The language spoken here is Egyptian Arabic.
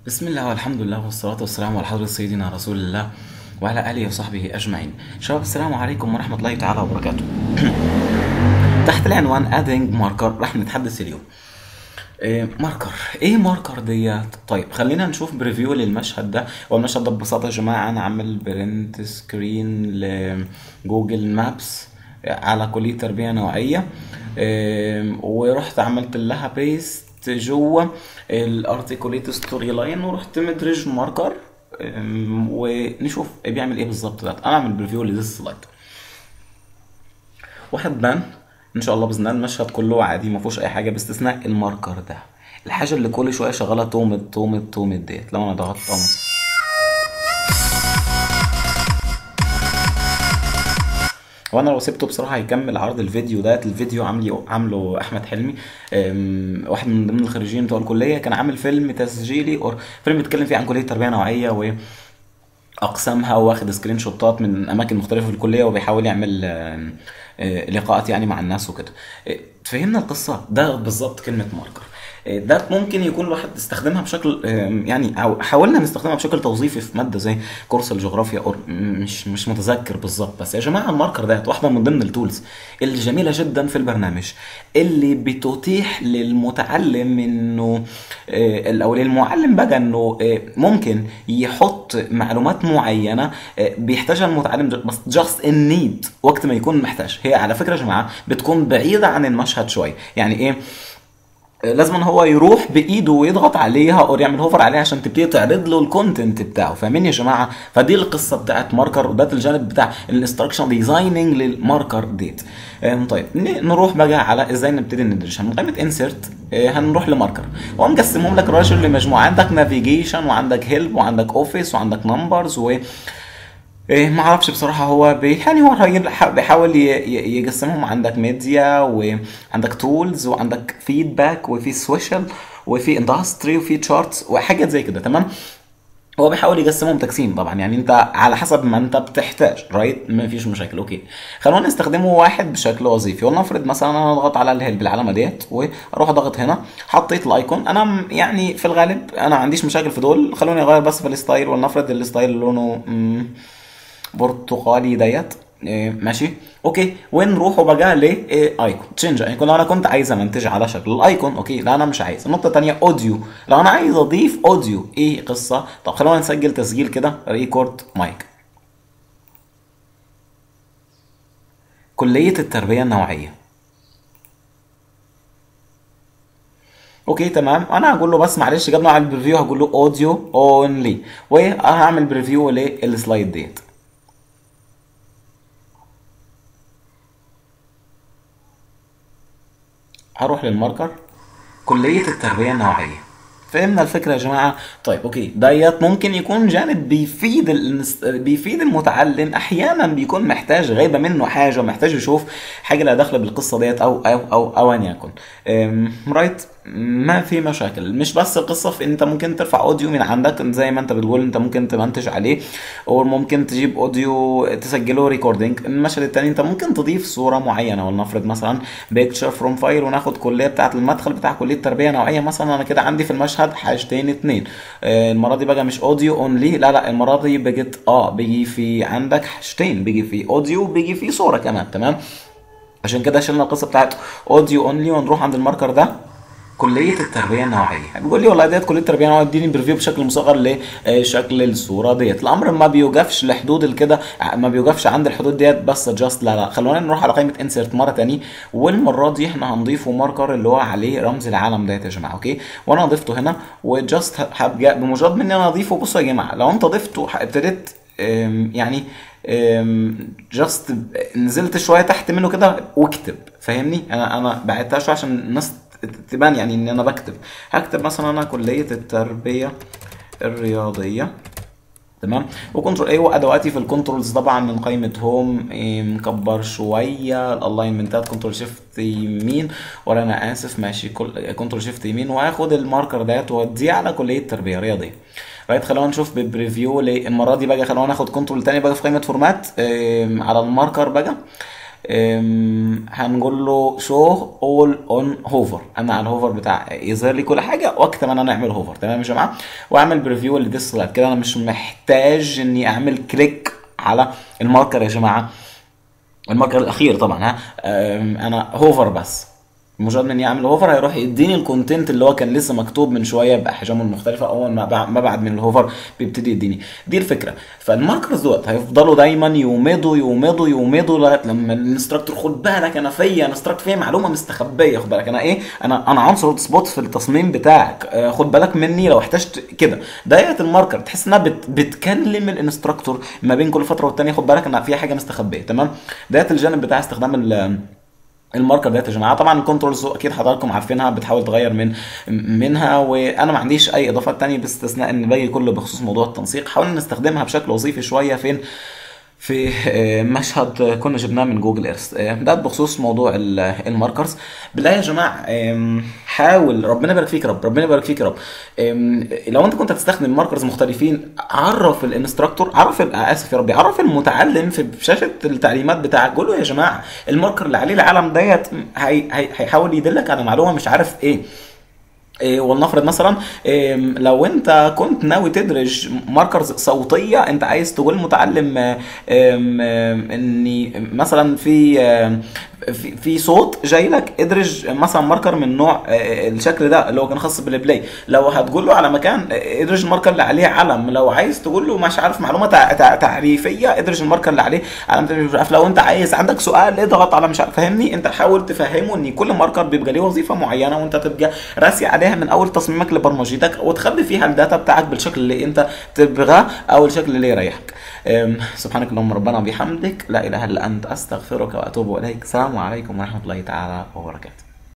بسم الله والحمد لله والصلاة والسلام على حضرة سيدنا رسول الله وعلى آله وصحبه أجمعين شباب السلام عليكم ورحمة الله تعالى وبركاته تحت العنوان adding marker رح نتحدث اليوم إيه ماركر ايه ماركر ديت طيب خلينا نشوف بريفيو للمشهد ده والمشهد ده ببساطة يا جماعة انا عامل برنت سكرين لجوجل مابس على كلية تربية نوعية إيه ورحت عملت لها بيست جوه الارتيكوليت ستوري لاين ورحت مدرج ماركر أم، ونشوف بيعمل ايه بالظبط ده انا اعمل بريفيو لذيس سلايد واحد بان ان شاء الله باذن الله المشهد كله عادي ما فيهوش اي حاجه باستثناء الماركر ده الحاجه اللي كل شويه شغاله تومت تومت تومت ديت لو انا ضغطت أم. وانا لو سبته بصراحه هيكمل عرض الفيديو ده الفيديو عامله عامله احمد حلمي أم، واحد من ضمن الخريجين بتوع الكليه كان عامل فيلم تسجيلي اور فيلم بيتكلم فيه عن كليه تربيه نوعيه و اقسامها واخد سكرين شوتات من اماكن مختلفه في الكليه وبيحاول يعمل آم، آه، لقاءات يعني مع الناس وكده آه، فهمنا القصه ده بالظبط كلمه ماركر آه، ده ممكن يكون الواحد استخدمها بشكل آم، يعني أو حاولنا نستخدمها بشكل توظيفي في ماده زي كورس الجغرافيا أو مش مش متذكر بالظبط بس يا جماعه الماركر ده واحده من ضمن التولز الجميله جدا في البرنامج اللي بتتيح للمتعلم انه آه، او للمعلم بقى انه آه، ممكن يحط معلومات معينه آه، بيحتاجها المتعلم ج- بس جاست ان نيد وقت ما يكون محتاج هي على فكره يا جماعه بتكون بعيده عن المشهد شويه يعني ايه لازم ان هو يروح بايده ويضغط عليها او يعمل هوفر عليها عشان تبتدي تعرض له الكونتنت بتاعه فاهمين يا جماعه فدي القصه بتاعت ماركر وده الجانب بتاع الانستراكشن ديزايننج للماركر ديت آم، طيب ن- نروح بقى على ازاي نبتدي ندرج من قائمه انسرت هنروح لماركر هو مقسمهم لك راشر لمجموعه عندك نافيجيشن وعندك هيلب وعندك اوفيس وعندك نمبرز و إيه ما اعرفش بصراحه هو بي يعني هو الراجل ح- بيحاول ي- ي- يقسمهم عندك ميديا وعندك تولز وعندك فيدباك وفي سوشيال وفي اندستري وفي تشارتس وحاجات زي كده تمام هو بيحاول يقسمهم تقسيم طبعا يعني انت على حسب ما انت بتحتاج رايت ما فيش مشاكل اوكي خلونا نستخدمه واحد بشكل وظيفي ولنفرض مثلا انا اضغط على الهيلب بالعلامه ديت واروح اضغط هنا حطيت الايكون انا م- يعني في الغالب انا ما عنديش مشاكل في دول خلوني اغير بس في الستايل ولنفرض الستايل لونه مم، برتقالي ديت إيه، ماشي اوكي ونروحوا بقى ل إيه، ايكون تشينج ايكون لو انا كنت عايز امنتج على شكل الايكون اوكي لا انا مش عايز النقطه الثانيه اوديو لو انا عايز اضيف اوديو ايه قصه طب خلونا نسجل تسجيل كده ريكورد مايك كليه التربيه النوعيه اوكي تمام انا هقول له بس معلش جبنا على البريفيو هقول له اوديو اونلي وهعمل بريفيو للسلايد ديت هروح للماركر كلية التربية النوعية فهمنا الفكرة يا جماعة طيب اوكي ديت ممكن يكون جانب بيفيد الانس- بيفيد المتعلم احيانا بيكون محتاج غايبة منه حاجة محتاج يشوف حاجة لها دخل بالقصة ديت او او او او ان يكن أم، رايت ما في مشاكل مش بس القصة في انت ممكن ترفع اوديو من عندك زي ما انت بتقول انت ممكن تمنتج عليه او ممكن تجيب اوديو تسجله ريكوردينج المشهد التاني انت ممكن تضيف صورة معينة ولنفرض مثلا بيكتشر فروم فايل وناخد كلية بتاعة المدخل بتاع كلية تربية نوعية مثلا انا كده عندي في المشهد حاجتين اتنين آه، المرة دي بقى مش اوديو اونلي لا لا المرة دي بقت اه بيجي في عندك حاجتين بيجي في اوديو وبيجي في صورة كمان تمام عشان كده شلنا القصه بتاعت اوديو اونلي ونروح عند الماركر ده كلية التربية النوعية بيقول لي والله ديت كلية التربية النوعية اديني بريفيو بشكل مصغر لشكل الصورة ديت الأمر ما بيوقفش لحدود الكده ما بيوقفش عند الحدود ديت بس جاست لا لا خلونا نروح على قائمة انسرت مرة تاني والمرة دي احنا هنضيفه ماركر اللي هو عليه رمز العالم ديت يا جماعة اوكي وانا ضفته هنا وجاست هبقى بمجرد من ان انا اضيفه بصوا يا جماعة لو انت ضفته ابتديت أم، يعني جاست نزلت شويه تحت منه كده واكتب فاهمني انا انا بعتها شويه عشان الناس تبان يعني ان انا بكتب هكتب مثلا انا كليه التربيه الرياضيه تمام وكنترول ايه وادواتي في الكنترولز طبعا من قائمه هوم إيه، مكبر شويه الالاينمنتات كنترول شيفت يمين ولا انا اسف ماشي كنترول شيفت يمين واخد الماركر ديت واوديه على كليه تربيه رياضيه رايت خلونا نشوف بالبريفيو المره دي بقى خلونا ناخد كنترول تاني بقى في قائمه فورمات إيه، على الماركر بقى أم، هنقول له شو اول اون هوفر انا على الهوفر بتاع يظهر لي كل حاجه وقت ما انا نعمل هوفر تمام يا جماعه واعمل بريفيو للديسك سلايد كده انا مش محتاج اني اعمل كليك على الماركر يا جماعه الماركر الاخير طبعا ها أم، انا هوفر بس مجرد ما اني اعمل هوفر هيروح يديني الكونتنت اللي هو كان لسه مكتوب من شويه باحجامه المختلفه اول ما بع- ما بعد من الهوفر بيبتدي يديني دي الفكره فالماركرز دوت هيفضلوا دايما يومضوا يومضوا يومضوا لغايه لما الانستراكتور خد بالك انا فيا انستراكتور فيا معلومه مستخبيه خد بالك انا ايه انا انا عنصر هوت سبوت في التصميم بتاعك آه، خد بالك مني لو احتجت كده دايره الماركر تحس انها بت بتكلم الانستراكتور ما بين كل فتره والتانيه خد بالك ان في حاجه مستخبيه تمام دايره الجانب بتاع استخدام ال الماركر ديت يا جماعه طبعا الكنترولز اكيد حضراتكم عارفينها بتحاول تغير من منها وانا ما عنديش اي اضافات تانية باستثناء ان باقي كله بخصوص موضوع التنسيق حاولنا نستخدمها بشكل وظيفي شويه فين في آه، مشهد كنا جبناه من جوجل ايرث آه، ده بخصوص موضوع ال- الماركرز بالله يا جماعه آم، حاول ربنا يبارك فيك يا رب ربنا يبارك فيك يا رب آم، لو انت كنت هتستخدم ماركرز مختلفين عرف الانستراكتور عرف ال- اسف يا ربي عرف المتعلم في شاشه التعليمات بتاعك قول له يا جماعه الماركر اللي عليه العلم ديت هي- هي- هيحاول يدلك على معلومه مش عارف ايه إيه ولنفرض مثلا إيه لو انت كنت ناوي تدرج ماركرز صوتيه انت عايز تقول المتعلم آه، آم، آم، اني مثلا في آم، في في صوت جاي لك ادرج مثلا ماركر من نوع آه، الشكل ده اللي هو كان خاص بالبلاي لو هتقول له على مكان آه، ادرج الماركر اللي عليه علم لو عايز تقول له مش عارف معلومه تع- تع- تعريفيه ادرج الماركر اللي عليه علم مش عارف لو انت عايز عندك سؤال اضغط على مش عارف فاهمني انت حاول تفهمه ان كل ماركر بيبقى ليه وظيفه معينه وانت تبقى راسي عليها من اول تصميمك لبرمجتك وتخبي فيها الداتا بتاعك بالشكل اللي انت تبغاه او الشكل اللي يريحك أم، سبحانك اللهم ربنا وبحمدك لا اله الا انت استغفرك واتوب اليك السلام عليكم ورحمه الله تعالى وبركاته